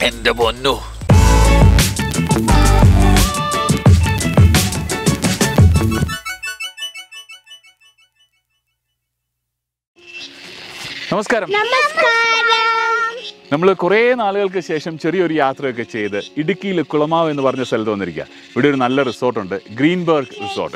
എന്റെ പൊന്നു നമസ്കാരം നമ്മൾ കുറേ നാളുകൾക്ക് ശേഷം ചെറിയൊരു യാത്രയൊക്കെ ചെയ്ത് ഇടുക്കിയിൽ കുളമാവ് എന്ന് പറഞ്ഞ സ്ഥലത്ത് വന്നിരിക്കുക ഇവിടെ ഒരു നല്ല റിസോർട്ടുണ്ട് ഗ്രീൻബർഗ് റിസോർട്ട്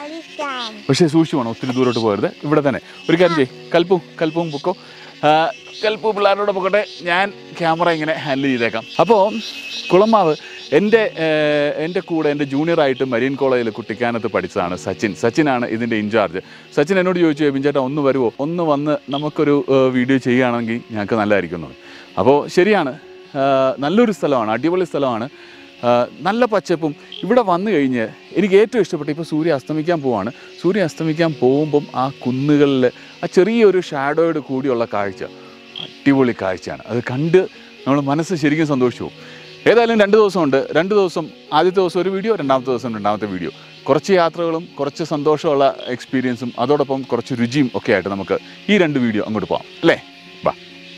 പക്ഷേ സൂക്ഷിച്ചു വേണം ഒത്തിരി ദൂരോട്ട് പോകരുത് ഇവിടെ തന്നെ ഒരു കാര്യം ചെയ്യ് കൽപ്പു കൽപ്പും പൊക്കോ ആ, കൽപ്പു പിള്ളേരോട് പൊക്കട്ടെ ഞാൻ ക്യാമറ ഇങ്ങനെ ഹാൻഡിൽ ചെയ്തേക്കാം അപ്പോൾ കുളമാവ് എൻ്റെ ഏർ, എൻ്റെ കൂടെ എൻ്റെ ജൂനിയറായിട്ട് മരീൻ കോളേജിൽ കുട്ടിക്കാനത്ത് പഠിച്ചതാണ് സച്ചിൻ സച്ചിനാണ് ഇതിൻ്റെ ഇൻചാർജ് സച്ചിൻ എന്നോട് ചോദിച്ചു "എബിൻ ചേട്ടാ ഒന്ന് വരുമോ ഒന്ന് വന്ന് നമുക്കൊരു ഏർ, വീഡിയോ ചെയ്യുകയാണെങ്കിൽ ഞങ്ങൾക്ക് നല്ലതായിരിക്കും എന്ന് പറഞ്ഞു. അപ്പോൾ ശരിയാണ് ആ, നല്ലൊരു സ്ഥലമാണ് അടിപൊളി സ്ഥലമാണ് ആ, നല്ല പച്ചപ്പും ഇവിടെ വന്നു കഴിഞ്ഞ് എനിക്ക് ഏറ്റവും ഇഷ്ടപ്പെട്ട ഇപ്പോൾ സൂര്യ അസ്തമിക്കാൻ പോവാണ് സൂര്യ അസ്തമിക്കാൻ പോകുമ്പം ആ കുന്നുകളിൽ ആ ചെറിയൊരു ഷാഡോയോട് കൂടിയുള്ള കാഴ്ച അടിപൊളി കാഴ്ചയാണ് അത് കണ്ട് നമ്മൾ മനസ്സ് ശരിക്കും സന്തോഷിച്ചു പോകും ഏതായാലും രണ്ട് ദിവസമുണ്ട് രണ്ട് ദിവസം ആദ്യത്തെ ദിവസം ഒരു വീഡിയോ രണ്ടാമത്തെ ദിവസം രണ്ടാമത്തെ വീഡിയോ കുറച്ച് യാത്രകളും കുറച്ച് സന്തോഷമുള്ള എക്സ്പീരിയൻസും അതോടൊപ്പം കുറച്ച് രുചിയും ഒക്കെ ആയിട്ട് നമുക്ക് ഈ രണ്ട് വീഡിയോ അങ്ങോട്ട് പോകാം അല്ലേ വാ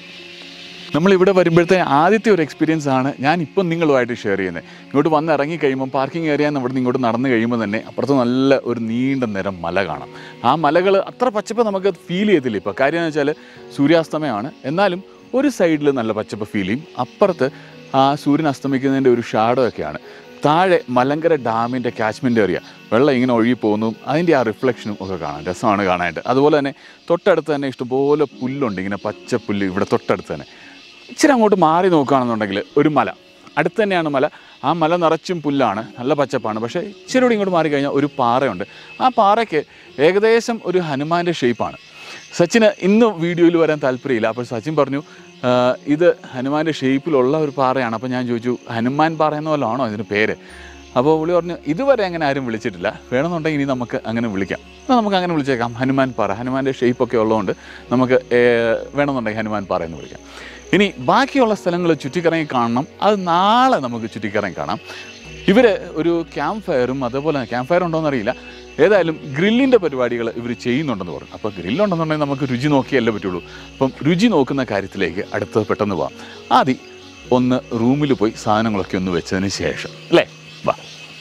നമ്മൾ ഇവിടെ വരുമ്പോഴത്തെ ആദ്യത്തെ ഒരു എക്സ്പീരിയൻസ് ആണ് ഞാൻ ഇപ്പം നിങ്ങളുമായിട്ട് ഷെയർ ചെയ്യുന്നത് ഇങ്ങോട്ട് വന്ന് ഇറങ്ങി കഴിയുമ്പോൾ പാർക്കിംഗ് ഏരിയ നിന്ന് ഇവിടെ നിന്ന് ഇങ്ങോട്ട് നടന്നു കഴിയുമ്പോൾ തന്നെ അപ്പുറത്ത് നല്ല ഒരു നീണ്ട നിരം മല കാണാം ആ മലകൾ അത്ര പച്ചപ്പ് നമുക്ക് ഫീൽ ചെയ്യത്തില്ല ഇപ്പോൾ കാര്യം എന്ന് വെച്ചാൽ സൂര്യാസ്തമയമാണ് എന്നാലും ഒരു സൈഡിൽ നല്ല പച്ചപ്പ് ഫീൽ ചെയ്യും അപ്പുറത്ത് ആ സൂര്യൻ അസ്തമിക്കുന്നതിൻ്റെ ഒരു ഷാഡോ ഒക്കെയാണ് താഴെ മലങ്കര ഡാമിൻ്റെ കാച്ച്മെൻ്റ് ഏരിയ വെള്ളം ഇങ്ങനെ ഒഴുകി പോകുന്നതും അതിൻ്റെ ആ റിഫ്ലക്ഷനും ഒക്കെ കാണാം രസമാണ് കാണാനായിട്ട് അതുപോലെ തന്നെ തൊട്ടടുത്ത് തന്നെ ഇഷ്ടംപോലെ പുല്ലുണ്ട് ഇങ്ങനെ പച്ച പുല്ല് ഇവിടെ തൊട്ടടുത്ത് തന്നെ ഇച്ചിരി അങ്ങോട്ട് മാറി നോക്കുകയാണെന്നുണ്ടെങ്കിൽ ഒരു മല അടുത്ത് തന്നെയാണ് മല ആ മല നിറച്ചും പുല്ലാണ് നല്ല പച്ചപ്പാണ് പക്ഷേ ഇച്ചിരി കൂടി ഇങ്ങോട്ട് മാറിക്കഴിഞ്ഞാൽ ഒരു പാറയുണ്ട് ആ പാറയ്ക്ക് ഏകദേശം ഒരു ഹനുമാൻ്റെ ഷേപ്പാണ് സച്ചിന് ഇന്ന് വീഡിയോയിൽ വരാൻ താല്പര്യമില്ല അപ്പോൾ സച്ചിൻ പറഞ്ഞു "ആ, ഇത് ഹനുമാൻ്റെ ഷേപ്പിലുള്ള ഒരു പാറയാണ് അപ്പോൾ ഞാൻ ചോദിച്ചു ഹനുമാൻ പാറ എന്ന പോലെ ആണോ ഇതിന് പേര് അപ്പോൾ പുള്ളി പറഞ്ഞു ഇതുവരെ അങ്ങനെ ആരും വിളിച്ചിട്ടില്ല വേണമെന്നുണ്ടെങ്കിൽ ഇനി നമുക്ക് അങ്ങനെ വിളിക്കാം എന്നാൽ നമുക്ക് അങ്ങനെ വിളിച്ചേക്കാം ഹനുമാൻ പാറ ഹനുമാൻ്റെ ഷേപ്പൊക്കെ ഉള്ളതുകൊണ്ട് നമുക്ക് ഏ, വേണമെന്നുണ്ടെങ്കിൽ ഹനുമാൻ പാറ എന്ന് വിളിക്കാം ഇനി ബാക്കിയുള്ള സ്ഥലങ്ങൾ ചുറ്റിക്കറങ്ങി കാണണം അത് നാളെ നമുക്ക് ചുറ്റിക്കറങ്ങി കാണാം ഇവർ ഒരു ക്യാമ്പ് ഫയറും അതുപോലെ തന്നെ ക്യാമ്പ് ഫയർ ഉണ്ടോയെന്ന് അറിയില്ല ഏതായാലും ഗ്രില്ലിൻ്റെ പരിപാടികൾ ഇവർ ചെയ്യുന്നുണ്ടെന്ന് പറഞ്ഞു അപ്പോൾ ഗ്രില്ലുണ്ടെന്നുണ്ടെങ്കിൽ നമുക്ക് രുചി നോക്കിയല്ലേ പറ്റുള്ളൂ അപ്പം രുചി നോക്കുന്ന കാര്യത്തിലേക്ക് അടുത്ത് പെട്ടെന്ന് പോവാം ആദ്യം ഒന്ന് റൂമിൽ പോയി സാധനങ്ങളൊക്കെ ഒന്ന് വെച്ചതിന് ശേഷം അല്ലേ വാ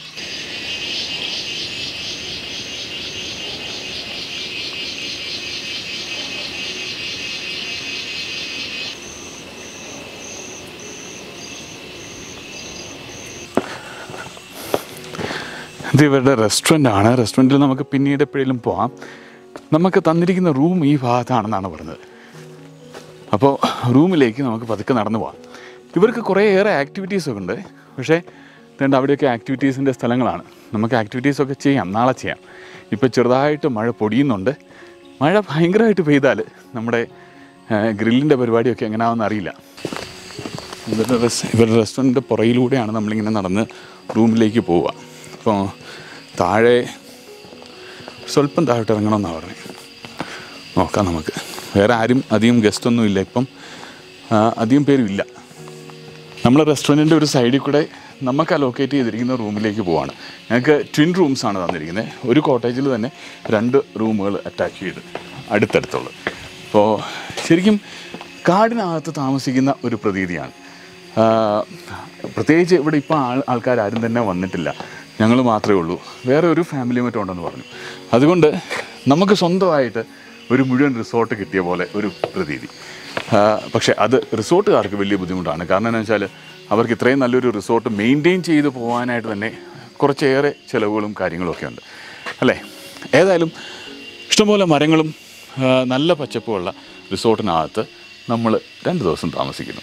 ഇത് ഇവരുടെ റെസ്റ്റോറൻ്റ് ആണ് റെസ്റ്റോറൻറ്റിൽ നമുക്ക് പിന്നീട് എപ്പോഴേലും പോവാം നമുക്ക് തന്നിരിക്കുന്ന റൂം ഈ ഭാഗത്താണെന്നാണ് പറഞ്ഞത് അപ്പോൾ റൂമിലേക്ക് നമുക്ക് പതുക്കെ നടന്നു പോവാം ഇവർക്ക് കുറേയേറെ ആക്ടിവിറ്റീസൊക്കെ ഉണ്ട് പക്ഷേ ഇതുണ്ട് അവിടെയൊക്കെ ആക്ടിവിറ്റീസിൻ്റെ സ്ഥലങ്ങളാണ് നമുക്ക് ആക്ടിവിറ്റീസൊക്കെ ചെയ്യാം നാളെ ചെയ്യാം ഇപ്പോൾ ചെറുതായിട്ട് മഴ പൊടിയുന്നുണ്ട് മഴ ഭയങ്കരമായിട്ട് പെയ്താൽ നമ്മുടെ ഗ്രില്ലിൻ്റെ പരിപാടിയൊക്കെ എങ്ങനെയാണെന്ന് അറിയില്ല ഇവരുടെ റെസ് ഇവരുടെ റെസ്റ്റോറൻറ്റിൻ്റെ പുറയിലൂടെയാണ് നമ്മളിങ്ങനെ നടന്ന് റൂമിലേക്ക് പോവുക അപ്പോൾ താഴെ സ്വല്പം താഴോട്ട് ഇറങ്ങണമെന്നാണ് പറഞ്ഞത് നോക്കാം നമുക്ക് വേറെ ആരും അധികം ഗസ്റ്റൊന്നും ഇല്ല ഇപ്പം ആ, അധികം പേരും ഇല്ല നമ്മൾ റെസ്റ്റോറൻറ്റിൻ്റെ ഒരു സൈഡിൽ കൂടെ നമുക്ക് അലോക്കേറ്റ് ചെയ്തിരിക്കുന്ന റൂമിലേക്ക് പോവാണ് ഞങ്ങൾക്ക് ട്വിൻ റൂംസ് ആണ് തന്നിരിക്കുന്നത് ഒരു കോട്ടേജിൽ തന്നെ രണ്ട് റൂമുകൾ അറ്റാച്ച് ചെയ്ത് അടുത്തടുത്തുള്ളത് അപ്പോൾ ശരിക്കും കാടിനകത്ത് താമസിക്കുന്ന ഒരു പ്രതീതിയാണ് ആ, പ്രത്യേകിച്ച് ഇവിടെ ഇപ്പോൾ ആൾ ആൾക്കാരും തന്നെ വന്നിട്ടില്ല ഞങ്ങൾ മാത്രമേ ഉള്ളൂ വേറെ ഒരു ഫാമിലി മറ്റും ഉണ്ടെന്ന് പറഞ്ഞു അതുകൊണ്ട് നമുക്ക് സ്വന്തമായിട്ട് ഒരു മുഴുവൻ റിസോർട്ട് കിട്ടിയ പോലെ ഒരു പ്രതീതി ആ, പക്ഷേ അത് റിസോർട്ടുകാർക്ക് വലിയ ബുദ്ധിമുട്ടാണ് കാരണം എന്താ വെച്ചാൽ അവർക്ക് ഇത്രയും നല്ലൊരു റിസോർട്ട് മെയിൻറ്റെയിൻ ചെയ്ത് പോകാനായിട്ട് തന്നെ കുറച്ചേറെ ചിലവുകളും കാര്യങ്ങളും ഒക്കെ ഉണ്ട് അല്ലേ ഏതായാലും ഇഷ്ടംപോലെ മരങ്ങളും ആ, നല്ല പച്ചപ്പുമുള്ള റിസോർട്ടിനകത്ത് നമ്മൾ രണ്ട് ദിവസം താമസിക്കുന്നു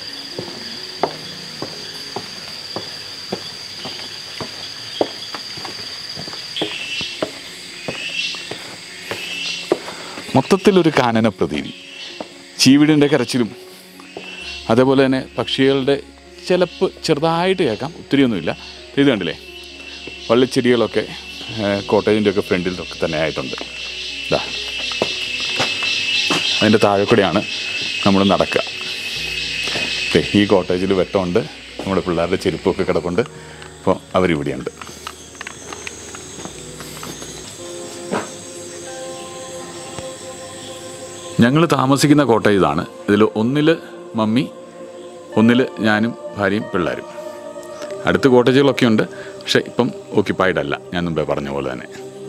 മൊത്തത്തിലൊരു കാനന പ്രതീതി ചീവിടിൻ്റെ കരച്ചിലും അതേപോലെ തന്നെ പക്ഷികളുടെ ചിലപ്പ് ചെറുതായിട്ട് കേൾക്കാം ഒത്തിരിയൊന്നുമില്ല ഇത് കണ്ടില്ലേ വള്ളിച്ചെടികളൊക്കെ കോട്ടേജിൻ്റെ ഒക്കെ ഫ്രണ്ടിലൊക്കെ തന്നെ ആയിട്ടുണ്ട് ഇതാ അതിൻ്റെ താഴെ കൂടെയാണ് നമ്മൾ നടക്കുക ദേ, ഈ കോട്ടേജിൽ വെട്ടമുണ്ട് നമ്മുടെ പിള്ളേരുടെ ചെരുപ്പൊക്കെ കിടപ്പുണ്ട് അപ്പോൾ അവരിവിടെയുണ്ട് ഞങ്ങൾ താമസിക്കുന്ന കോട്ടേജ് ഇതാണ് ഇതിൽ ഒന്നിൽ മമ്മി ഒന്നിൽ ഞാനും ഭാര്യയും പിള്ളേരും അടുത്ത് കോട്ടേജുകളൊക്കെ ഉണ്ട് പക്ഷേ ഇപ്പം ഓക്യുപ്പൈഡ് അല്ല ഞാൻ മുമ്പേ പറഞ്ഞ പോലെ തന്നെ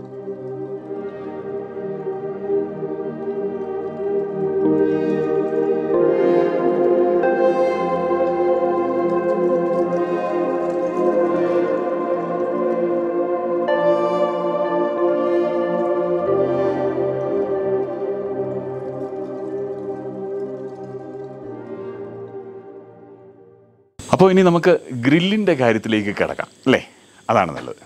അപ്പോൾ ഇനി നമുക്ക് ഗ്രില്ലിൻ്റെ കാര്യത്തിലേക്ക് കിടക്കാം അല്ലേ അതാണ് നല്ലത്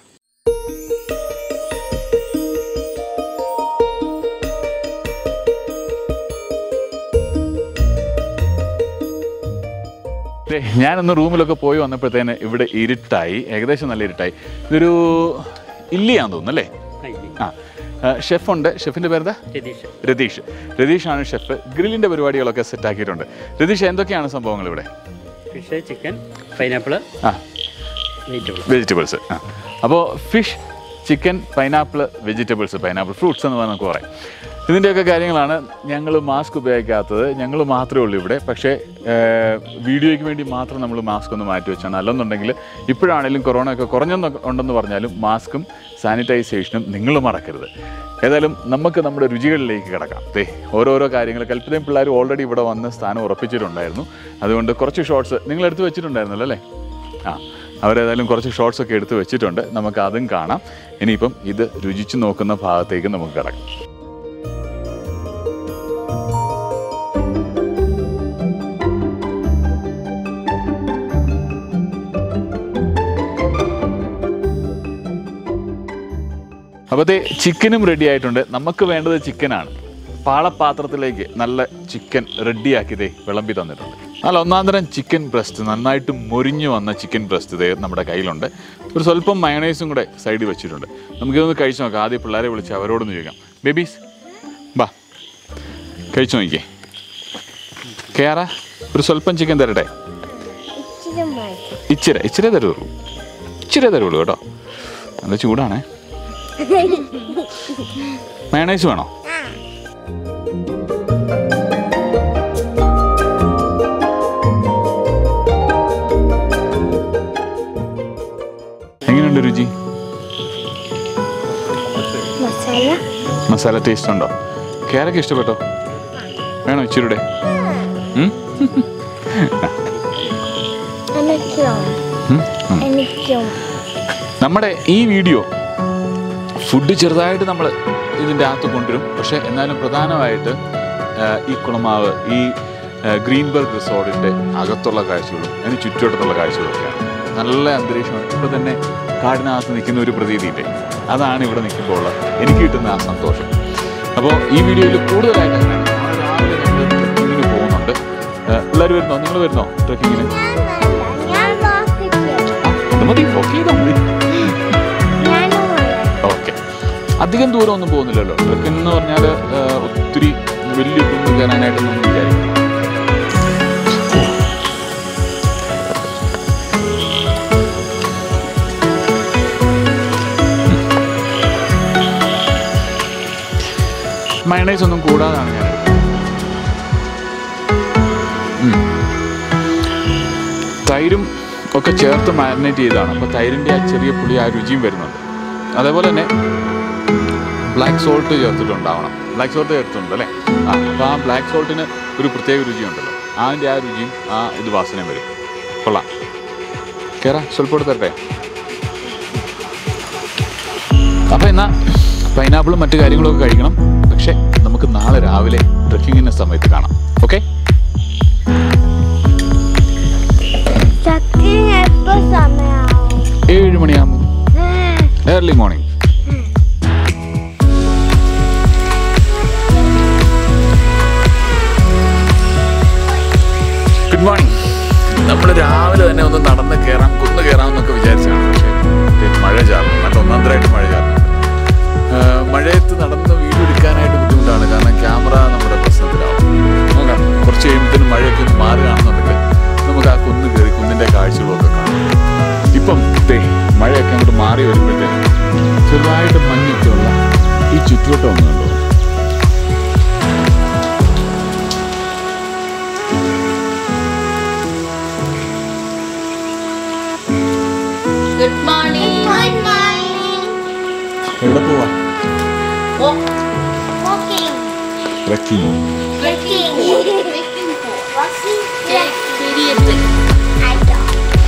ദേ, ഞാനൊന്ന് റൂമിലൊക്കെ പോയി വന്നപ്പോഴത്തേന് ഇവിടെ ഇരുട്ടായി ഏകദേശം നല്ല ഇരുട്ടായി ഇതൊരു ഇല്ലിയാന്ന് തോന്നുന്നു അല്ലേ ആ ഷെഫുണ്ട് ഷെഫിൻ്റെ പേരെന്താ രതീഷ് രതീഷ് രതീഷാണ് ഷെഫ് ഗ്രില്ലിൻ്റെ പരിപാടികളൊക്കെ സെറ്റ് ആക്കിയിട്ടുണ്ട് രതീഷ് എന്തൊക്കെയാണ് സംഭവങ്ങൾ ഇവിടെ ഫിഷ് ചിക്കൻ പൈനാപ്പിൾ ആ വെജിറ്റബിൾ വെജിറ്റബിൾസ് ആ അപ്പോൾ fish chicken pineapple vegetables pineapple fruits എന്ന് നമുക്ക് പറയാം ഇതിൻ്റെയൊക്കെ കാര്യങ്ങളാണ് ഞങ്ങൾ മാസ്ക് ഉപയോഗിക്കാത്തത് ഞങ്ങൾ മാത്രമേ ഉള്ളൂ ഇവിടെ പക്ഷേ ഏർ, വീഡിയോയ്ക്ക് വേണ്ടി മാത്രം നമ്മൾ മാസ്ക് ഒന്ന് മാറ്റി വെച്ചാണ് അല്ലെന്നുണ്ടെങ്കിൽ ഇപ്പോഴാണെങ്കിലും കൊറോണ ഒക്കെ കുറഞ്ഞെന്ന് ഉണ്ടെന്ന് പറഞ്ഞാലും മാസ്കും സാനിറ്റൈസേഷനും നിങ്ങൾ മറക്കരുത് ഏതായാലും നമുക്ക് നമ്മുടെ രുചികളിലേക്ക് കിടക്കാം ദേ ഓരോരോ കാര്യങ്ങൾ കൽപ്പിതയും പിള്ളേർ ഓൾറെഡി ഇവിടെ വന്ന് സ്ഥാനം ഉറപ്പിച്ചിട്ടുണ്ടായിരുന്നു അതുകൊണ്ട് കുറച്ച് ഷോർട്സ് നിങ്ങൾ എടുത്ത് വെച്ചിട്ടുണ്ടായിരുന്നല്ലോ അല്ലേ ആ അവരേതായാലും കുറച്ച് ഷോർട്സ് ഒക്കെ എടുത്ത് വെച്ചിട്ടുണ്ട് നമുക്ക് അതും കാണാം ഇനിയിപ്പം ഇത് രുചിച്ച് നോക്കുന്ന ഭാഗത്തേക്ക് നമുക്ക് കിടക്കാം അപ്പോൾ അതേ ചിക്കനും റെഡി ആയിട്ടുണ്ട് നമുക്ക് വേണ്ടത് ചിക്കനാണ് പാളപാത്രത്തിലേക്ക് നല്ല ചിക്കൻ റെഡിയാക്കി ദേ വിളമ്പി തന്നിട്ടുണ്ട് നല്ല ഒന്നാം തരം ചിക്കൻ ബ്രസ്റ്റ് നന്നായിട്ട് മുരിഞ്ഞു വന്ന ചിക്കൻ ബ്രസ്റ്റ് ഇതേ നമ്മുടെ കയ്യിലുണ്ട് ഒരു സ്വല്പം മയണൈസും കൂടെ സൈഡിൽ വെച്ചിട്ടുണ്ട് നമുക്കിതൊന്ന് കഴിച്ചു നോക്കാം ആദ്യം പിള്ളേരെ വിളിച്ച് അവരോടൊന്ന് ചോദിക്കാം ബേബീസ് ബാ കഴിച്ചു നോക്കിയേ കേറ ഒരു സ്വല്പം ചിക്കൻ തരട്ടെ ഇച്ചിരി മതി ഇച്ചിരി ഇച്ചിരി തരുള്ളൂ ഇച്ചിരി തരുള്ളൂ കേട്ടോ നല്ല ചൂടാണേ മയണൈസ് വേണോ എങ്ങനെയുണ്ട് രുചി മസാല മസാല ടേസ്റ്റ് ഉണ്ടോ കേരൊക്കെ ഇഷ്ടപ്പെട്ടോ വേണോ ഇച്ചിരിയുടെ ഉം? എനിക്കും ഉം? ഉം. എനിക്കും നമ്മുടെ ഈ വീഡിയോ ഫുഡ് ചെറുതായിട്ട് നമ്മൾ ഇതിൻ്റെ അകത്ത് കൊണ്ടുവരും പക്ഷേ എന്നാലും പ്രധാനമായിട്ട് ആ, ഈ കുളമാവ് ഈ ആ, ഗ്രീൻബർഗ് റിസോർട്ടിൻ്റെ അകത്തുള്ള കാഴ്ചകളും അതിന് ചുറ്റുവട്ടത്തുള്ള കാഴ്ചകളൊക്കെയാണ് നല്ല അന്തരീക്ഷമാണ് ഇപ്പോൾ തന്നെ കാടിനകത്ത് നിൽക്കുന്ന ഒരു പ്രതീതിയില്ലേ അതാണ് ഇവിടെ നിൽക്കുമ്പോൾ ഉള്ള എനിക്ക് കിട്ടുന്ന ആ സന്തോഷം അപ്പോൾ ഈ വീഡിയോയിൽ കൂടുതലായിട്ട് അങ്ങനെയാണ്. നാളെ രാവിലെ നമ്മൾ ട്രക്കിങ്ങിന് പോകുന്നുണ്ട് പിള്ളേർ വരുന്നോ നിങ്ങൾ വരുന്നോ ട്രക്കിങ്ങിന് ഞാൻ നോക്കിട്ട് അത് മതി ഓക്കെ ചെയ്താൽ മതി ഞാനും വരാം. ഓക്കെ അധികം ദൂരം ഒന്നും പോകുന്നില്ലല്ലോ ട്രക്കിംഗ് എന്ന് പറഞ്ഞാൽ ഒത്തിരി വലിയ കുന്ന് കയറാനായിട്ടൊന്നും വിചാരിക്കും മയണൈസ് ഒന്നും കൂടാതാണ് ഞാൻ എടുത്തത്. ഉം. തൈരും ഒക്കെ ചേർത്ത് മാരിനേറ്റ് ചെയ്തതാണ് അപ്പോൾ തൈരിൻ്റെ ആ ചെറിയ പുളി ആ രുചിയും വരുന്നുണ്ട് അതേപോലെ തന്നെ ബ്ലാക്ക് സോൾട്ട് ചേർത്തിട്ടുണ്ടാവണം ബ്ലാക്ക് സോൾട്ട് ചേർത്തിട്ടുണ്ട് അല്ലേ ആ അപ്പോൾ ആ ബ്ലാക്ക് സോൾട്ടിന് ഒരു പ്രത്യേക രുചിയുണ്ടല്ലോ അതിൻ്റെ ആ രുചിയും ആ ഇത് വാസനയും വരും കൊള്ളാം കയറാം സ്വല്പം എടുത്തട്ടെ അപ്പോൾ എന്നാൽ പൈനാപ്പിളും മറ്റു കാര്യങ്ങളൊക്കെ കഴിക്കണം പക്ഷേ നമുക്ക് നാളെ രാവിലെ ട്രക്കിങ്ങിൻ്റെ സമയത്ത് കാണാം ഓക്കെ ചക്കിന് എപ്പോ സമയാവും ഏഴ് മണിയാകുമ്പോൾ ഏർലി മോർണിംഗ് ഗുഡ് മോർണിംഗ് നമ്മൾ രാവിലെ തന്നെ ഒന്ന് നടന്ന് കയറാം കുന്ന് കയറാമെന്നൊക്കെ വിചാരിച്ചാണ് പക്ഷേ ദേ മഴ ചാർന്നു നല്ല ഒന്നാന്തരമായിട്ട് മഴ ചാർന്നുണ്ട് ആഹ് മഴയത്ത് നടന്ന് വീഡിയോ എടുക്കാനായിട്ട് ബുദ്ധിമുട്ടാണ് കാരണം ക്യാമറ നമ്മുടെ പ്രശ്നത്തിലാവും നോക്കാം കുറച്ച് കഴിയുമ്പോഴത്തേനും മഴയൊക്കെ ഒന്ന് മാറുകയാണെന്നുണ്ടെങ്കിൽ നമുക്ക് ആ കുന്ന് കയറി കുന്നിൻ്റെ കാഴ്ചകളൊക്കെ കാണാം ഇപ്പം ദേ മഴയൊക്കെ അങ്ങോട്ട് മാറി വരുമ്പോഴത്തേനും ചെറുതായിട്ട് മഞ്ഞൊക്കെയുള്ള ഈ ചുറ്റുവട്ടം ഒന്ന് കണ്ടോ Good morning. Good morning. എവിടെ പോവാ Walk. Walking. Trekking Walking. Walking. Take seriously. I don't.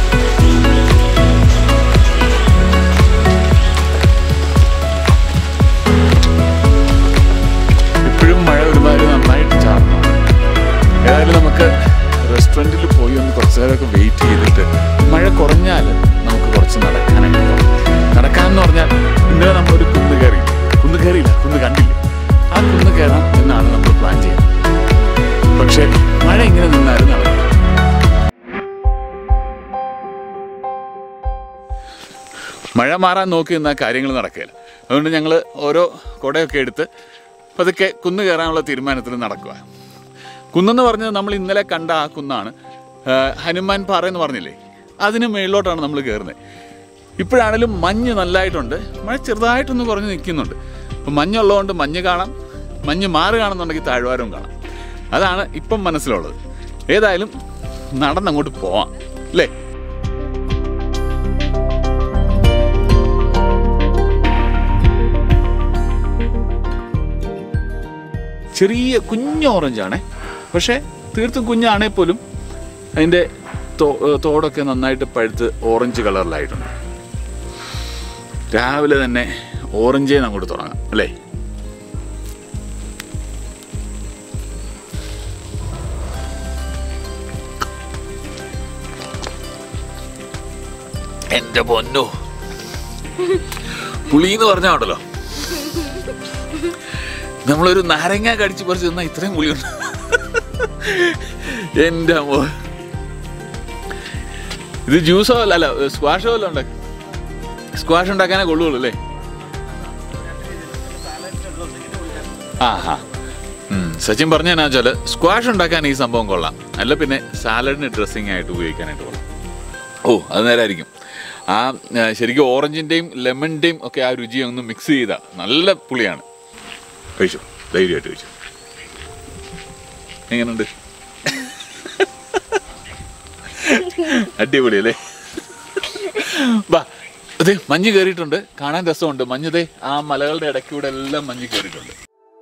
ഇപ്പോഴും മഴ ഒരുമാതിരി നന്നായിട്ട് ചാർന്നു ഏതായാലും നമുക്ക് റെസ്റ്റോറൻറ്റിൽ പോയി ഒന്ന് കുറച്ച് നേരമൊക്കെ വെയിറ്റ് ചെയ്തിട്ട് മഴ കുറഞ്ഞാൽ നമുക്ക് കുറച്ച് നടക്കാനായിട്ട് പോകാം നടക്കാമെന്ന് പറഞ്ഞാൽ ഇന്നലെ നമ്മളൊരു കുന്ന് കയറി കുന്ന് കയറിയില്ല കുന്ന് കണ്ടില്ല ആ കുന്ന് കയറാം എന്നാണ് നമ്മൾ പ്ലാൻ ചെയ്യുന്നത് പക്ഷേ മഴ ഇങ്ങനെ നിന്നാലും നടക്കില്ല മഴ മാറാൻ നോക്കി നിന്നാൽ കാര്യങ്ങൾ നടക്കുകയില്ല അതുകൊണ്ട് ഞങ്ങൾ ഓരോ കുടയൊക്കെ എടുത്ത് പതുക്കെ കുന്ന് കയറാനുള്ള തീരുമാനത്തിൽ നടക്കുക കുന്നെന്ന് പറഞ്ഞത് നമ്മൾ ഇന്നലെ കണ്ട ആ കുന്നാണ് ആ, ഹനുമാൻ പാറ എന്ന് പറഞ്ഞില്ലേ അതിന് മേളിലോട്ടാണ് നമ്മൾ കയറുന്നത് ഇപ്പോഴാണേലും മഞ്ഞ് നല്ലതായിട്ടുണ്ട് മഴ ചെറുതായിട്ടൊന്ന് കുറഞ്ഞ് നിൽക്കുന്നുണ്ട് അപ്പം മഞ്ഞുള്ളതുകൊണ്ട് മഞ്ഞ് കാണാം മഞ്ഞ് മാറുകയാണെന്നുണ്ടെങ്കിൽ താഴ്വാരവും കാണാം അതാണ് ഇപ്പം മനസ്സിലുള്ളത് ഏതായാലും നടന്നങ്ങോട്ട് പോവാം അല്ലേ ചെറിയ കുഞ്ഞ ഓറഞ്ചാണേ പക്ഷേ തീർത്തും കുഞ്ഞാണേ പോലും അതിൻ്റെ തോ- ഏർ തോടൊക്കെ നന്നായിട്ട് പഴുത്ത് ഓറഞ്ച് കളറിലായിട്ടുണ്ട് രാവിലെ തന്നെ ഓറഞ്ചേ അങ്ങോട്ട് തുടങ്ങാം അല്ലേ എന്റെ പൊന്നോ പുളി എന്ന് പറഞ്ഞാ ഉണ്ടല്ലോ നമ്മളൊരു നാരങ്ങ കടിച്ച് പറിച്ച് തന്നാൽ ഇത്രയും പുളിയുണ്ട് എൻ്റെ അമ്മോ ഇത് ജ്യൂസോ അല്ല അല്ല സ്ക്വാഷോ അല്ല ഉണ്ടാക്കി സ്ക്വാഷ് ഉണ്ടാക്കാനേ കൊള്ളുള്ളൂ അല്ലേ ആ ഹാ ഉം, സച്ചിൻ പറഞ്ഞാ വെച്ചാൽ സ്ക്വാഷ് ഉണ്ടാക്കാൻ ഈ സംഭവം കൊള്ളാം അല്ല പിന്നെ സാലഡിന് ഡ്രസ്സിങ് ആയിട്ട് ഉപയോഗിക്കാനായിട്ട് കൊള്ളാം ഓ അത് നേരായിരിക്കും ആ ആ, ശരിക്കും ഓറഞ്ചിൻ്റെയും ലെമണിൻ്റെയും ഒക്കെ ആ രുചി ഒന്ന് മിക്സ് ചെയ്താൽ നല്ല പുളിയാണ് കഴിച്ചു ധൈര്യമായിട്ട് കഴിച്ചു എങ്ങനുണ്ട് അടിപൊളി അല്ലേ വാ അതെ മഞ്ഞ് കയറിയിട്ടുണ്ട് കാണാൻ രസമുണ്ട് മഞ്ഞതേ ആ മലകളുടെ ഇടയ്ക്കൂടെ എല്ലാം മഞ്ഞ് കയറിയിട്ടുണ്ട്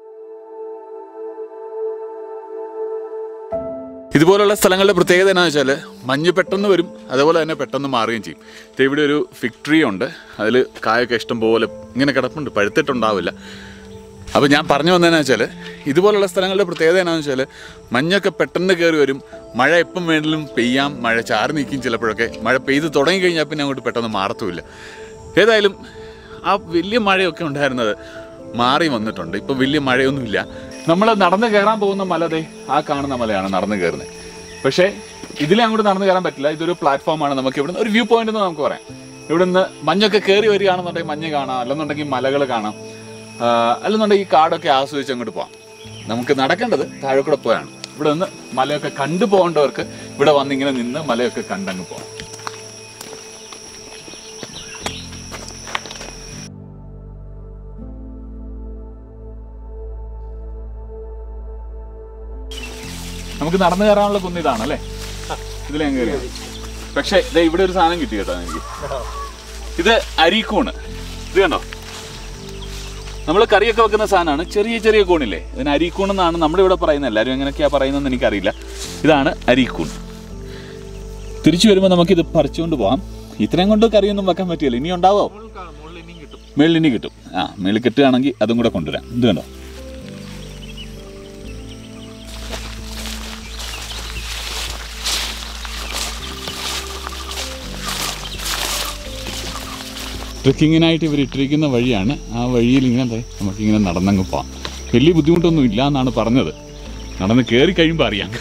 ഇതുപോലുള്ള സ്ഥലങ്ങളുടെ പ്രത്യേകത എന്നാന്ന് വെച്ചാൽ മഞ്ഞ് പെട്ടെന്ന് വരും അതുപോലെ തന്നെ പെട്ടെന്ന് മാറുകയും ചെയ്യും ദേ ഇവിടെ ഒരു ഫിക് ട്രീ ഉണ്ട് അതിൽ കായൊക്കെ ഇഷ്ടം പോലെ ഇങ്ങനെ കിടപ്പുണ്ട് പഴുത്തിട്ടുണ്ടാവില്ല അപ്പോൾ ഞാൻ പറഞ്ഞു വന്നതെന്ന് വെച്ചാൽ ഇതുപോലുള്ള സ്ഥലങ്ങളുടെ പ്രത്യേകത എന്നാന്ന് വെച്ചാൽ മഞ്ഞൊക്കെ പെട്ടെന്ന് കയറി വരും മഴ എപ്പം വേണമെങ്കിലും പെയ്യാം മഴ ചാറി നിൽക്കും ചിലപ്പോഴൊക്കെ മഴ പെയ്ത് തുടങ്ങി കഴിഞ്ഞാൽ പിന്നെ അങ്ങോട്ട് പെട്ടെന്ന് മാറത്തുമില്ല ഏതായാലും ആ വലിയ മഴയൊക്കെ ഉണ്ടായിരുന്നത് മാറി വന്നിട്ടുണ്ട് ഇപ്പം വലിയ മഴയൊന്നുമില്ല നമ്മൾ നടന്ന് കയറാൻ പോകുന്ന മല ദേ ആ കാണുന്ന മലയാണ് നടന്ന് കയറുന്നത് പക്ഷേ ഇതിലെ അങ്ങോട്ട് നടന്ന് കയറാൻ പറ്റില്ല ഇതൊരു പ്ലാറ്റ്ഫോമാണ് നമുക്ക് ഇവിടുന്ന് ഒരു വ്യൂ പോയിന്റ് എന്ന് നമുക്ക് പറയാം ഇവിടുന്ന് മഞ്ഞൊക്കെ കയറി വരികയാണെന്നുണ്ടെങ്കിൽ മഞ്ഞ് കാണാം അല്ലെന്നുണ്ടെങ്കിൽ മലകൾ കാണാം ആ, അല്ലെന്നുണ്ടെങ്കിൽ ഈ കാടൊക്കെ ആസ്വദിച്ച് അങ്ങോട്ട് പോവാം നമുക്ക് നടക്കേണ്ടത് താഴെ കൂടെ പോയാണ് ഇവിടെ നിന്ന് മലയൊക്കെ കണ്ടു പോകേണ്ടവർക്ക് ഇവിടെ വന്നിങ്ങനെ നിന്ന് മലയൊക്കെ കണ്ടങ്ങ് പോവാം നമുക്ക് നടന്നു കയറാനുള്ള കുന്ന് ഇതാണ് അല്ലേ ഇതിൽ ഞാൻ കയറിയത് പക്ഷേ ദേ ഇവിടെ ഒരു സാധനം കിട്ടി കേട്ടോ എനിക്ക് ഇത് അരീക്കൂണ് ഇത് കണ്ടോ നമ്മൾ കറിയൊക്കെ വെക്കുന്ന സാധനമാണ് ചെറിയ ചെറിയ കൂണില്ലേ ഇതിന് അരീക്കൂൺ എന്നാണ് നമ്മുടെ ഇവിടെ പറയുന്നത് എല്ലാവരും എങ്ങനെയൊക്കെയാ പറയുന്നതെന്ന് എനിക്കറിയില്ല ഇതാണ് അരീക്കൂൺ തിരിച്ചു വരുമ്പോൾ നമുക്കിത് പറിച്ചുകൊണ്ട് പോകാം ഇത്രയും കൊണ്ട് കറിയൊന്നും വെക്കാൻ പറ്റില്ല ഇനി ഉണ്ടാവോ മേളിൽ ഇനി കിട്ടും ആ മേളിൽ കിട്ടുകയാണെങ്കിൽ അതും കൂടെ കൊണ്ടുവരാം ഇത് കണ്ടോ ട്രെക്കിങ്ങിനായിട്ട് ഇവർ ഇട്ടിരിക്കുന്ന വഴിയാണ് ആ വഴിയിൽ ഇങ്ങനെ ദേ നമുക്കിങ്ങനെ നടന്നങ്ങ് പോവാം വലിയ ബുദ്ധിമുട്ടൊന്നും ഇല്ല എന്നാണ് പറഞ്ഞത് നടന്ന് കയറി കഴിയുമ്പോൾ അറിയാം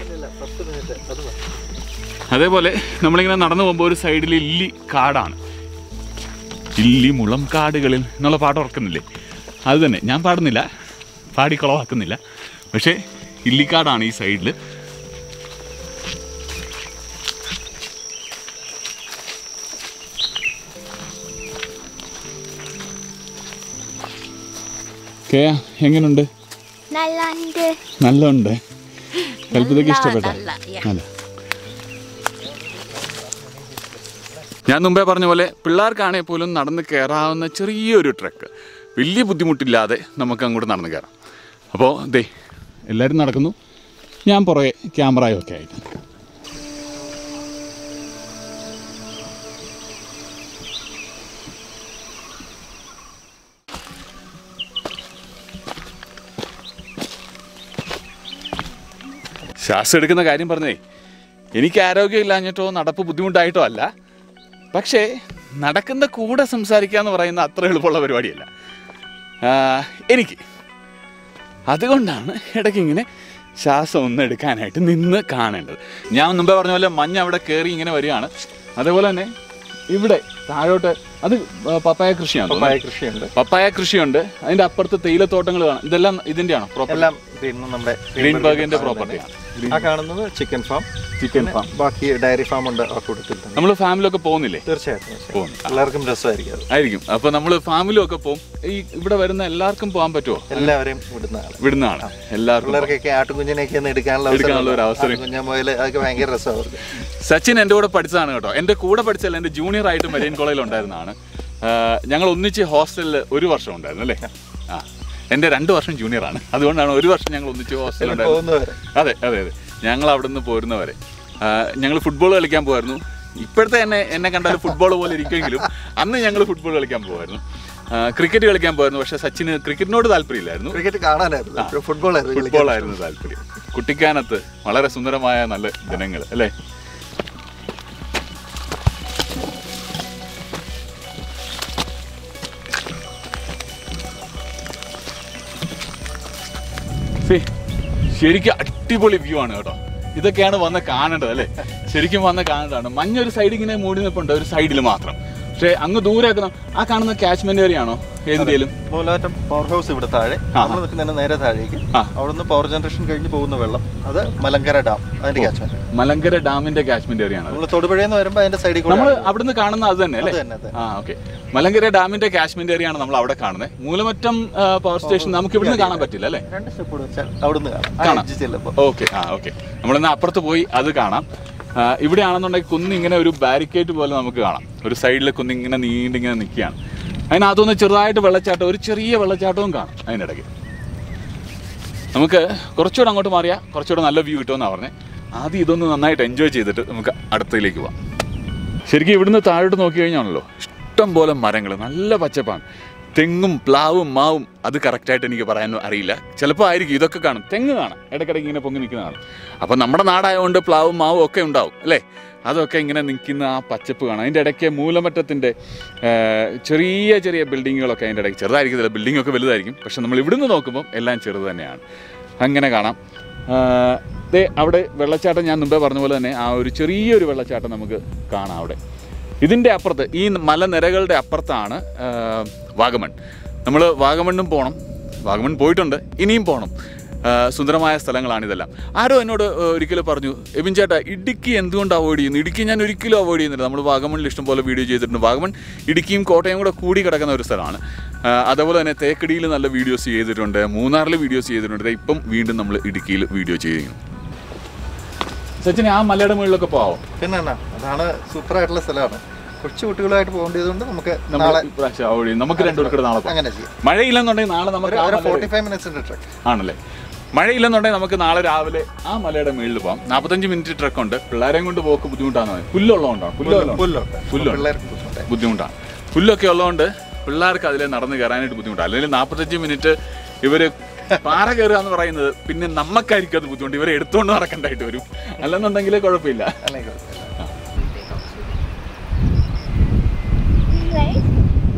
അതേപോലെ നമ്മളിങ്ങനെ നടന്നു പോകുമ്പോൾ ഒരു സൈഡിൽ ഇല്ലി കാടാണ് ഇല്ലി മുളം കാടുകളിൽ എന്നുള്ള പാട്ട് ഓർക്കുന്നില്ലേ അത് തന്നെ ഞാൻ പാടുന്നില്ല പാടി കുളവാക്കുന്നില്ല പക്ഷേ ഇല്ലിക്കാടാണ് ഈ സൈഡിൽ കേ എങ്ങനുണ്ട് നല്ലുണ്ട് നല്ലുണ്ട് കൽപ്പിതയ്ക്ക് ഇഷ്ടപ്പെട്ട നല്ല, yeah. അല്ല ഞാൻ മുമ്പേ പറഞ്ഞ പോലെ പിള്ളേർക്കാണെങ്കിൽ പോലും നടന്ന് കയറാവുന്ന ചെറിയൊരു ട്രക്ക് വലിയ ബുദ്ധിമുട്ടില്ലാതെ നമുക്ക് അങ്ങോട്ട് നടന്ന് കയറാം അപ്പോൾ ദേ എല്ലാവരും നടക്കുന്നു ഞാൻ പുറകെ ക്യാമറയും ഒക്കെ ആയിട്ട് ശ്വാസം എടുക്കുന്ന കാര്യം പറഞ്ഞേ എനിക്ക് ആരോഗ്യമില്ലാഞ്ഞിട്ടോ നടപ്പ് ബുദ്ധിമുട്ടായിട്ടോ അല്ല പക്ഷേ നടക്കുന്ന കൂടെ സംസാരിക്കുക എന്ന് പറയുന്ന അത്ര എളുപ്പമുള്ള പരിപാടിയല്ല ആ, എനിക്ക് അതുകൊണ്ടാണ് ഇടയ്ക്ക് ഇങ്ങനെ ശ്വാസം ഒന്ന് എടുക്കാനായിട്ട് നിന്ന് കാണേണ്ടത് ഞാൻ മുമ്പേ പറഞ്ഞ പോലെ മഞ്ഞ് അവിടെ കയറി ഇങ്ങനെ വരികയാണ് അതേപോലെ തന്നെ ഇവിടെ താഴോട്ട് അത് പപ്പായ കൃഷിയാണ് പപ്പായ കൃഷിയുണ്ട് പപ്പായ കൃഷിയുണ്ട് അതിന്റെ അപ്പുറത്ത് തേയിലത്തോട്ടങ്ങൾ കാണാം ഇതെല്ലാം ഇതിന്റെയാണോ പ്രോപ്പർട്ടി എല്ലാം പിന്നെ നമ്മുടെ ഗ്രീൻബർഗിന്റെ farm പ്രോപ്പർട്ടിയാണ് തന്നെ. ആ കാണുന്നത് ചിക്കൻ ഫാം ചിക്കൻ ഫാം ബാക്കി ഡയറി ഫാം ഉണ്ട് ആ കൂട്ടത്തിൽ തന്നെ നമ്മൾ ഫാമിലൊക്കെ പോകുന്നില്ലേ തീർച്ചയായിട്ടും തീർച്ചയായിട്ടും. പോകുന്നു. എല്ലാവർക്കും രസമായിരിക്കും അത് ആയിരിക്കും അപ്പൊ നമ്മൾ ഫാമിലും ഒക്കെ പോകും ഈ ഇവിടെ വരുന്ന എല്ലാവർക്കും പോകാൻ പറ്റുമോ എല്ലാവരെയും വിടുന്ന ആള് വിടുന്നതാണ് എല്ലാവർക്കും പിള്ളേർക്കൊക്കെ ആട്ടുകുഞ്ഞിനെയൊക്കെ ഒന്ന് എടുക്കാനുള്ള എടുക്കാനുള്ള ഒരു അവസരം. കുഞ്ഞാൻ പോയാൽ അതൊക്കെ ഭയങ്കര രസമാണ് അവർക്ക് സച്ചിൻ എൻ്റെ കൂടെ പഠിച്ചതാണ് കേട്ടോ എൻ്റെ കൂടെ പഠിച്ചല്ല എൻ്റെ ജൂനിയർ ആയിട്ട് മരീൻ കോളേജിൽ ഉണ്ടായിരുന്നതാണ് ആ, ഞങ്ങൾ ഒന്നിച്ച് ഹോസ്റ്റലിൽ ഒരു വർഷം ഉണ്ടായിരുന്നു അല്ലേ ആ എൻ്റെ രണ്ട് വർഷം ജൂനിയറാണ് അതുകൊണ്ടാണ് ഒരു വർഷം ഞങ്ങൾ ഒന്നിച്ച് ഹോസ്റ്റലിൽ ഉണ്ടായിരുന്നു പോകുന്നവരെ അതെ അതെ അതെ ഞങ്ങൾ അവിടെ നിന്ന് പോരുന്നവരെ ഞങ്ങൾ ഫുട്ബോൾ കളിക്കാൻ പോകുമായിരുന്നു ഇപ്പോഴത്തെ എന്നെ എന്നെ കണ്ടാൽ ഫുട്ബോൾ പോലെ ഇരിക്കുമെങ്കിലും അന്ന് ഞങ്ങൾ ഫുട്ബോൾ കളിക്കാൻ പോകുമായിരുന്നു ക്രിക്കറ്റ് കളിക്കാൻ പോയിരുന്നു പക്ഷേ സച്ചിന് ക്രിക്കറ്റിനോട് താല്പര്യമില്ലായിരുന്നു ക്രിക്കറ്റ് കാണാനായിരുന്നു ഫുട്ബോൾ ആയിരുന്നു കളിക്കാൻ. ഫുട്ബോൾ ആയിരുന്നു താല്പര്യം കുട്ടിക്കാനത്ത് വളരെ സുന്ദരമായ നല്ല ദിനങ്ങൾ അല്ലേ See, ശരിക്കും അടിപൊളി വ്യൂ ആണ് കേട്ടോ ഇതൊക്കെയാണ് വന്ന് കാണേണ്ടത് അല്ലേ ശരിക്കും വന്ന് കാണേണ്ടതാണ് മഞ്ഞൊരു സൈഡ് ഇങ്ങനെ മൂടി നിൽപ്പുണ്ട് ഒരു സൈഡിൽ മാത്രം പക്ഷേ അങ്ങ് ദൂരെയൊക്കെ ന- ആ കാണുന്ന കാച്ച്മെന്റ് ഏരിയ ആണോ ഏതിന്റെയും മൂലാറ്റം പവർ ഹൗസ് ഇവിടെ താഴെ നമ്മൾ നിൽക്കുന്നതിന് നേരെ താഴേക്ക് ആ. അവിടുന്ന് പവർ ജനറേഷൻ കഴിഞ്ഞ് പോകുന്ന വെള്ളം അത് മലങ്കര ഡാം അതിന്റെ കാച്ച്മെന്റ് മലങ്കര ഡാമിന്റെ കാച്ച്മെന്റ് ഏരിയ ആണ് നമ്മൾ തൊടുപുഴയെന്ന് വരുമ്പോൾ അതിന്റെ സൈഡിൽ കൂടെ നമ്മൾ അവിടുന്ന് കാണുന്ന അത് തന്നെ അല്ലേ അത് തന്നെ, അത് ആ ഓക്കെ മലങ്കര ഡാമിന്റെ കാശ്മീർ ഏരിയ ആണ് നമ്മൾ അവിടെ കാണുന്നത് മൂലമറ്റം പവർ സ്റ്റേഷൻ നമുക്ക് ഇവിടുന്ന് കാണാൻ പറ്റില്ല അല്ലേ രണ്ട് സ്റ്റെപ്പ് കൂടെ വെച്ചാൽ അവിടുന്ന് കാണാം ആ കാണാം. edge ചെല്ലുമ്പോൾ ഓക്കെ ആ ഓക്കെ നമ്മളിന്ന് അപ്പുറത്ത് പോയി അത് കാണാം ആ, ഇവിടെയാണെന്നുണ്ടെങ്കിൽ കുന്ന് ഇങ്ങനെ ഒരു ബാരിക്കേഡ് പോലെ നമുക്ക് കാണാം ഒരു സൈഡിൽ കുന്ന് ഇങ്ങനെ നീണ്ടിങ്ങനെ നിൽക്കുകയാണ് അതിനകത്തുനിന്ന് ചെറുതായിട്ട് വെള്ളച്ചാട്ടം ഒരു ചെറിയ വെള്ളച്ചാട്ടവും കാണാം അതിനിടയ്ക്ക് നമുക്ക് കുറച്ചുകൂടെ അങ്ങോട്ട് മാറിയാൽ കുറച്ചുകൂടെ നല്ല വ്യൂ കിട്ടുമെന്നാണ് പറഞ്ഞത് ആദ്യം ഇതൊന്ന് നന്നായിട്ട് എൻജോയ് ചെയ്തിട്ട് നമുക്ക് അടുത്തതിലേക്ക് പോവാം ശരിക്കും ഇവിടുന്ന് താഴോട്ട് നോക്കി കഴിഞ്ഞാണല്ലോ ഇഷ്ടം പോലെ മരങ്ങൾ നല്ല പച്ചപ്പാണ് തെങ്ങും പ്ലാവും മാവും അത് കറക്റ്റായിട്ട് എനിക്ക് പറയാൻ അറിയില്ല ചിലപ്പോൾ ആയിരിക്കും ഇതൊക്കെ കാണും തെങ്ങ് കാണാം ഇടയ്ക്കിടയ്ക്ക് ഇങ്ങനെ പൊങ്ങി നിൽക്കുന്ന കാണും അപ്പം നമ്മുടെ നാടായതുകൊണ്ട് പ്ലാവും മാവും ഒക്കെ ഉണ്ടാവും അല്ലേ അതൊക്കെ ഇങ്ങനെ നിൽക്കുന്ന ആ പച്ചപ്പ് കാണാം അതിൻ്റെ ഇടയ്ക്ക് മൂലമറ്റത്തിൻ്റെ ചെറിയ ചെറിയ ബിൽഡിങ്ങുകളൊക്കെ അതിൻ്റെ ഇടയ്ക്ക് ചെറുതായിരിക്കത്തില്ല ബിൽഡിംഗ് ഒക്കെ വലുതായിരിക്കും പക്ഷെ നമ്മൾ ഇവിടുന്ന് നോക്കുമ്പോൾ എല്ലാം ചെറുത് തന്നെയാണ് അങ്ങനെ കാണാം ആ, ദേ അവിടെ വെള്ളച്ചാട്ടം ഞാൻ മുമ്പേ പറഞ്ഞ പോലെ തന്നെ ആ ഒരു ചെറിയൊരു വെള്ളച്ചാട്ടം നമുക്ക് കാണാം അവിടെ ഇതിൻ്റെ അപ്പുറത്ത് ഈ മലനിരകളുടെ അപ്പുറത്താണ് ആ, വാഗമൺ നമ്മൾ വാഗമണ്ണും പോകണം വാഗമൺ പോയിട്ടുണ്ട് ഇനിയും പോകണം ആ, സുന്ദരമായ സ്ഥലങ്ങളാണ് ഇതെല്ലാം ആരോ എന്നോട് ഒരിക്കലും പറഞ്ഞു എബിൻ ചേട്ടാ ഇടുക്കി എന്തുകൊണ്ട് അവോയ്ഡ് ചെയ്യുന്നു ഇടുക്കി ഞാൻ ഒരിക്കലും അവോയ്ഡ് ചെയ്യുന്നില്ല നമ്മൾ വാഗമണിൽ ഇഷ്ടംപോലെ വീഡിയോ ചെയ്തിട്ടുണ്ട് വാഗമൺ ഇടുക്കിയും കോട്ടയം കൂടെ കൂടി കിടക്കുന്ന ഒരു സ്ഥലമാണ് ആ, അതേപോലെ തന്നെ തേക്കടിയിൽ നല്ല വീഡിയോസ് ചെയ്തിട്ടുണ്ട് മൂന്നാറിൽ വീഡിയോസ് ചെയ്തിട്ടുണ്ട് ദേ ഇപ്പം വീണ്ടും നമ്മൾ ഇടുക്കിയിൽ വീഡിയോ ചെയ്യുന്നു സച്ചിനെ ആ മലയുടെ മുകളിലൊക്കെ പോവാം പിന്നെ എന്നാ അതാണ് സൂപ്പർ ആയിട്ടുള്ള സ്ഥലമാണ് കൊച്ചു കുട്ടികളായിട്ട് പോകേണ്ടതുകൊണ്ട് നമുക്ക് നമ്മൾ നാളെ ഇപ്രാവശ്യം avoid ചെയ്യും. നമുക്ക് രണ്ടുപേർക്കും നാളെ പോകാം അങ്ങനെ ചെയ്യാം മഴയില്ലെന്നുണ്ടെങ്കിൽ നാളെ നമുക്ക് ആ ഒരു മലയുടെ- ഫോർട്ടി ഫൈവ് മിനിറ്റ്സിന്റെ ട്രക്ക് ആണല്ലേ മഴയില്ലെന്നുണ്ടെങ്കിൽ നമുക്ക് നാളെ രാവിലെ ആ മലയുടെ മുകളിൽ പോകാം നാൽപ്പത്തഞ്ച് മിനിറ്റ് ട്രക്ക് ഉണ്ട് പിള്ളേരെയും കൊണ്ട് പോക്ക് ബുദ്ധിമുട്ടാണ് പുല്ലുള്ളതുകൊണ്ടാണ് പുല്ലുള്ളതുകൊണ്ട് പുല്ലുണ്ട് പുല്ലുണ്ട്. പിള്ളേർക്ക് ബുദ്ധിമുട്ടായി ബുദ്ധിമുട്ടാണ് പുല്ലൊക്കെ ഉള്ളതുകൊണ്ട് പിള്ളേർക്ക് അതിൽ നടന്ന് കയറാനായിട്ട് ബുദ്ധിമുട്ടാണ് അല്ലെങ്കിൽ നാൽപ്പത്തഞ്ച് മിനിറ്റ് ഇവര് പാറ കയറുക എന്ന് പറയുന്നത് പിന്നെ നമുക്കായിരിക്കും അത് ബുദ്ധിമുട്ട് ഇവരെ എടുത്തുകൊണ്ട് നടക്കണ്ടായിട്ട് വരും അല്ലെന്നുണ്ടെങ്കിൽ കുഴപ്പമില്ല അല്ലെങ്കിൽ കുഴപ്പമില്ല. Right?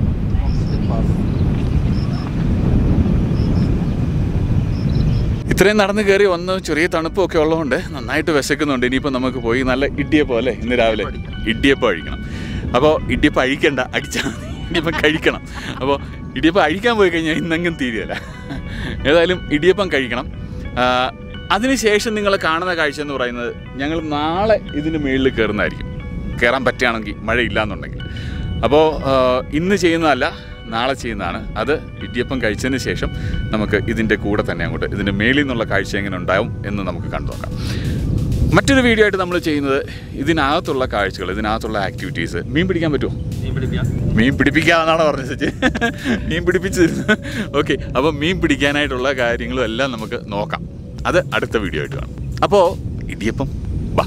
ഇത്രയും നടന്ന് കയറി വന്ന് ചെറിയ തണുപ്പും ഒക്കെ ഉള്ളതുകൊണ്ട് നന്നായിട്ട് വിശക്കുന്നുണ്ട് ഇനിയിപ്പോൾ നമുക്ക് പോയി നല്ല ഇടിയപ്പം അല്ലേ ഇന്ന് രാവിലെ ഇടിയപ്പം അഴിക്കണം അപ്പോൾ ഇടിയപ്പം അഴിക്കണ്ട അടിച്ചാൽ മതി ഇടിയപ്പം കഴിക്കണം അപ്പോൾ ഇടിയപ്പം അഴിക്കാൻ പോയി കഴിഞ്ഞാൽ ഇന്നെങ്കിലും തീരുകയില്ല ഏതായാലും ഇടിയപ്പം കഴിക്കണം ആ, അതിനുശേഷം നിങ്ങൾ കാണുന്ന കാഴ്ച എന്ന് പറയുന്നത് ഞങ്ങൾ നാളെ ഇതിന് മുകളിൽ കയറുന്നതായിരിക്കും കയറാൻ പറ്റുകയാണെങ്കിൽ മഴയില്ല അപ്പോൾ ഇന്ന് ചെയ്യുന്നതല്ല നാളെ ചെയ്യുന്നതാണ് അത് ഇടിയപ്പം കഴിച്ചതിന് ശേഷം നമുക്ക് ഇതിൻ്റെ കൂടെ തന്നെ അങ്ങോട്ട് ഇതിൻ്റെ മേളിൽ നിന്നുള്ള കാഴ്ച എങ്ങനെ ഉണ്ടാവും എന്ന് നമുക്ക് കണ്ടു നോക്കാം മറ്റൊരു വീഡിയോ ആയിട്ട് നമ്മൾ ചെയ്യുന്നത് ഇതിനകത്തുള്ള കാഴ്ചകൾ ഇതിനകത്തുള്ള ആക്ടിവിറ്റീസ് മീൻ പിടിക്കാൻ പറ്റുമോ മീൻ പിടിക്കാം മീൻ പിടിപ്പിക്കാമെന്നാണ് പറഞ്ഞത് സച്ചി മീൻ പിടിപ്പിച്ച് ഓക്കെ അപ്പോൾ മീൻ പിടിക്കാനായിട്ടുള്ള കാര്യങ്ങളും എല്ലാം നമുക്ക് നോക്കാം അത് അടുത്ത വീഡിയോ ആയിട്ട് കാണാം അപ്പോൾ ഇടിയപ്പം വാ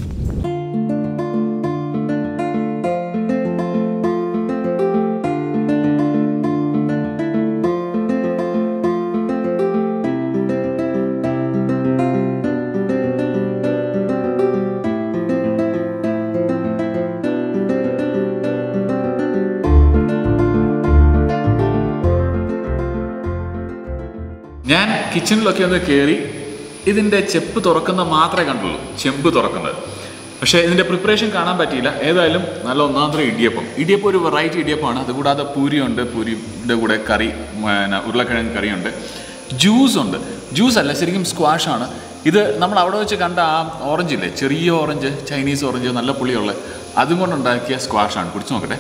ഞാൻ കിച്ചണിലൊക്കെ ഒന്ന് കയറി ഇതിൻ്റെ ചെപ്പ് തുറക്കുന്ന മാത്രമേ കണ്ടുള്ളൂ ചെമ്പ് തുറക്കുന്നത് പക്ഷേ ഇതിൻ്റെ പ്രിപ്പറേഷൻ കാണാൻ പറ്റിയില്ല ഏതായാലും നല്ല ഒന്നാന്തര ഇടിയപ്പം ഇടിയപ്പം ഒരു വെറൈറ്റി ഇടിയപ്പമാണ് അതുകൂടാതെ പൂരിയുണ്ട് പൂരിയുടെ കൂടെ കറി പിന്നെ ഉരുളക്കിഴങ്ങ് കറിയുണ്ട് ജ്യൂസ് ഉണ്ട് ജ്യൂസ് അല്ല ശരിക്കും സ്ക്വാഷാണ് ഇത് നമ്മൾ അവിടെ വെച്ച് കണ്ട ആ ഓറഞ്ച് ഇല്ലേ ചെറിയ ഓറഞ്ച് ചൈനീസ് ഓറഞ്ച് നല്ല പുളിയുള്ള അതും കൊണ്ടുണ്ടാക്കിയ സ്ക്വാഷാണ് കുടിച്ചു നോക്കട്ടെ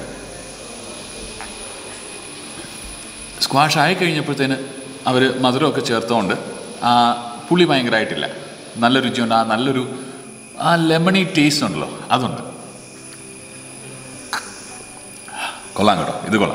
സ്ക്വാഷ് ആയി കഴിഞ്ഞപ്പോഴത്തേന് അവർ മധുരമൊക്കെ ചേർത്തുകൊണ്ട് ആ പുളി ഭയങ്കരമായിട്ടില്ല നല്ല രുചിയുണ്ട് ആ നല്ലൊരു ആ ലെമണി ടേസ്റ്റ് ഉണ്ടല്ലോ അതുണ്ട് കൊള്ളാം കേട്ടോ ഇത് കൊള്ളാം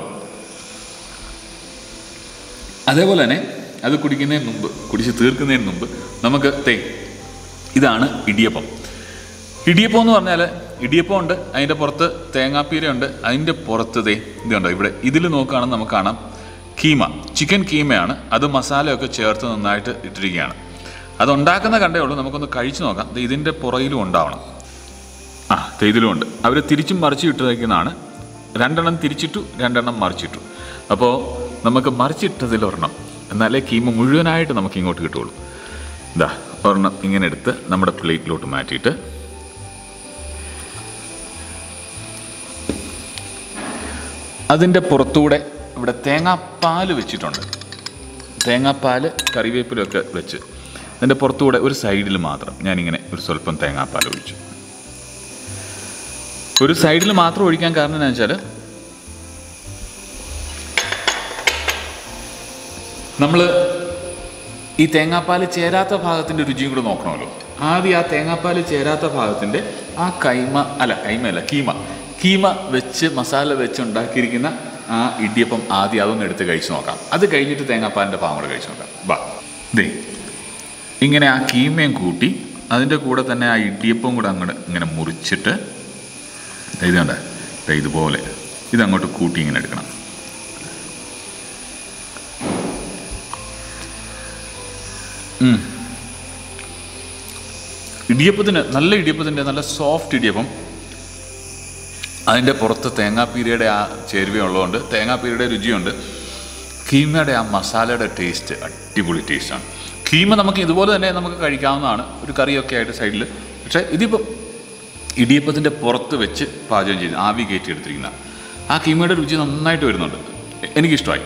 അതേപോലെ തന്നെ അത് കുടിക്കുന്നതിന് മുമ്പ് കുടിച്ച് തീർക്കുന്നതിന് മുമ്പ് നമുക്ക് തേ ഇതാണ് ഇടിയപ്പം ഇടിയപ്പം എന്ന് പറഞ്ഞാൽ ഇടിയപ്പം ഉണ്ട് അതിൻ്റെ പുറത്ത് തേങ്ങാപ്പീരയുണ്ട് അതിൻ്റെ പുറത്ത് ദേ ഇതുണ്ട് ഇവിടെ ഇതിൽ നോക്കുകയാണെങ്കിൽ നമുക്ക് കാണാം കീമ ചിക്കൻ കീമയാണ് അത് മസാലയൊക്കെ ചേർത്ത് നന്നായിട്ട് ഇട്ടിരിക്കുകയാണ് അത് ഉണ്ടാക്കുന്ന കണ്ടേ ഉള്ളൂ നമുക്കൊന്ന് കഴിച്ചു നോക്കാം ദേ ഇതിൻ്റെ പുറകിലും ഉണ്ടാവണം ആ ദേ ഇതിലും ഉണ്ട് അവർ തിരിച്ചും മറിച്ചും ഇട്ടേക്കുന്നതാണ് രണ്ടെണ്ണം തിരിച്ചിട്ടു രണ്ടെണ്ണം മറിച്ചിട്ടു അപ്പോൾ നമുക്ക് മറിച്ചിട്ടതിൽ ഒരെണ്ണം എന്നാലേ കീമ മുഴുവനായിട്ട് നമുക്ക് ഇങ്ങോട്ട് കിട്ടുള്ളൂ ഇതാ ഒരെണ്ണം ഇങ്ങനെ എടുത്ത് നമ്മുടെ പ്ലേറ്റിലോട്ട് മാറ്റിയിട്ട് അതിൻ്റെ പുറത്തൂടെ ഇവിടെ തേങ്ങാപ്പാൽ വെച്ചിട്ടുണ്ട് തേങ്ങാപ്പാൽ കറിവേപ്പിലൊക്കെ വെച്ച് അതിൻ്റെ പുറത്തൂടെ ഒരു സൈഡിൽ മാത്രം ഞാനിങ്ങനെ ഒരു സ്വല്പം തേങ്ങാപ്പാൽ ഒഴിച്ചു ഒരു സൈഡിൽ മാത്രം ഒഴിക്കാൻ കാരണം എന്താ വെച്ചാൽ നമ്മൾ ഈ തേങ്ങാപ്പാൽ ചേരാത്ത ഭാഗത്തിൻ്റെ രുചിയും കൂടെ നോക്കണമല്ലോ ആദ്യം ആ തേങ്ങാപ്പാൽ ചേരാത്ത ഭാഗത്തിൻ്റെ ആ കൈമ അല്ല കൈമ അല്ല കീമ കീമ വെച്ച് മസാല വെച്ച് ഉണ്ടാക്കിയിരിക്കുന്ന ആ ഇടിയപ്പം ആദ്യം അതൊന്ന് എടുത്ത് കഴിച്ച് നോക്കാം അത് കഴിഞ്ഞിട്ട് തേങ്ങാപ്പാലിൻ്റെ ഭാഗം കൂടെ കഴിച്ച് നോക്കാം വാ ദേ ഇങ്ങനെ ആ കീമയും കൂട്ടി അതിൻ്റെ കൂടെ തന്നെ ആ ഇടിയപ്പം കൂടെ അങ്ങോട്ട് ഇങ്ങനെ മുറിച്ചിട്ട് ദേ ഇത് കണ്ട ദേ ഇതുപോലെ ഇതങ്ങോട്ട് കൂട്ടി ഇങ്ങനെ എടുക്കണം ഉം. ഇടിയപ്പത്തിന് നല്ല ഇടിയപ്പത്തിൻ്റെ നല്ല സോഫ്റ്റ് ഇടിയപ്പം അതിൻ്റെ പുറത്ത് തേങ്ങാപ്പീരയുടെ ആ ചേരുവയുള്ളതുകൊണ്ട് തേങ്ങാപ്പീരയുടെ രുചിയുണ്ട് കീമയുടെ ആ മസാലയുടെ ടേസ്റ്റ് അടിപൊളി ടേസ്റ്റാണ് കീമ നമുക്ക് ഇതുപോലെ തന്നെ നമുക്ക് കഴിക്കാവുന്നതാണ് ഒരു കറിയൊക്കെ ആയിട്ട് സൈഡിൽ പക്ഷേ ഇതിപ്പം ഇടിയപ്പത്തിൻ്റെ പുറത്ത് വെച്ച് പാചകം ചെയ്ത് ആവി കയറ്റി എടുത്തിരിക്കുന്ന ആ കീമയുടെ രുചി നന്നായിട്ട് വരുന്നുണ്ട് എ- എനിക്കിഷ്ടമായി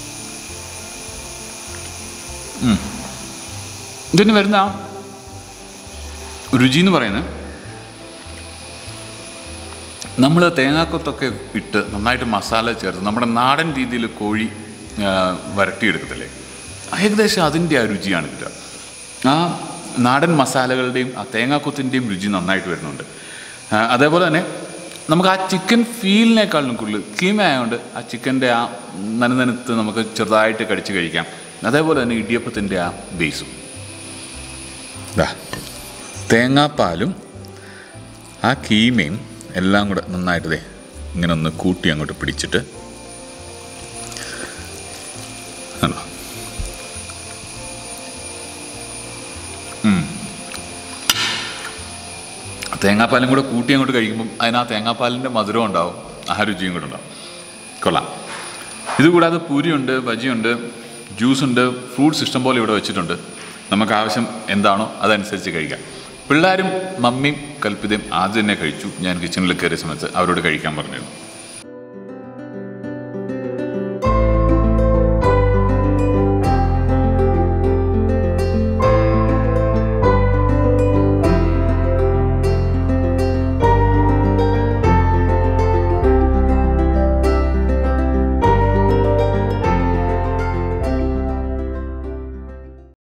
ഉം. ഇതിന് വരുന്ന ആ രുചി എന്ന് പറയുന്നത് നമ്മൾ തേങ്ങാക്കൊത്തൊക്കെ ഇട്ട് നന്നായിട്ട് മസാല ചേർത്ത് നമ്മുടെ നാടൻ രീതിയിൽ കോഴി ആ, വരട്ടിയെടുക്കത്തില്ലേ ഏകദേശം അതിൻ്റെ ആ രുചിയാണ് കിട്ടുക ആ നാടൻ മസാലകളുടെയും ആ തേങ്ങാക്കൊത്തിൻ്റെയും രുചി നന്നായിട്ട് വരുന്നുണ്ട് ആ, അതേപോലെ തന്നെ നമുക്ക് ആ ചിക്കൻ ഫീലിനേക്കാളും കൂടുതൽ കീമ ആയതുകൊണ്ട് ആ ചിക്കൻ്റെ ആ നനനനത്ത് നമുക്ക് ചെറുതായിട്ട് കടിച്ച് കഴിക്കാം അതേപോലെ തന്നെ ഇടിയപ്പത്തിൻ്റെ ആ ബേസും ദാ തേങ്ങാപ്പാലും ആ കീമയും എല്ലാം കൂടെ നന്നായിട്ട് ദേ ഇങ്ങനെ ഒന്ന് കൂട്ടി അങ്ങോട്ട് പിടിച്ചിട്ട് കണ്ടോ? ഉം. തേങ്ങാപ്പാലും കൂടെ കൂട്ടി അങ്ങോട്ട് കഴിക്കുമ്പം അതിന് ആ തേങ്ങാപ്പാലിൻ്റെ മധുരം ഉണ്ടാവും ആ രുചിയും കൂടെ ഉണ്ടാവും കൊള്ളാം ഇതുകൂടാതെ പൂരിയുണ്ട് ബജിയുണ്ട് ജ്യൂസുണ്ട് ഫ്രൂട്ട്സ് ഇഷ്ടം പോലെ ഇവിടെ വെച്ചിട്ടുണ്ട് നമുക്ക് ആവശ്യം എന്താണോ അതനുസരിച്ച് കഴിക്കാം പിള്ളേരും മമ്മിയും കൽപ്പിതയും ആദ്യം തന്നെ കഴിച്ചു ഞാൻ കിച്ചണിൽ കയറിയ സമയത്ത് അവരോട് കഴിക്കാൻ പറഞ്ഞിരുന്നു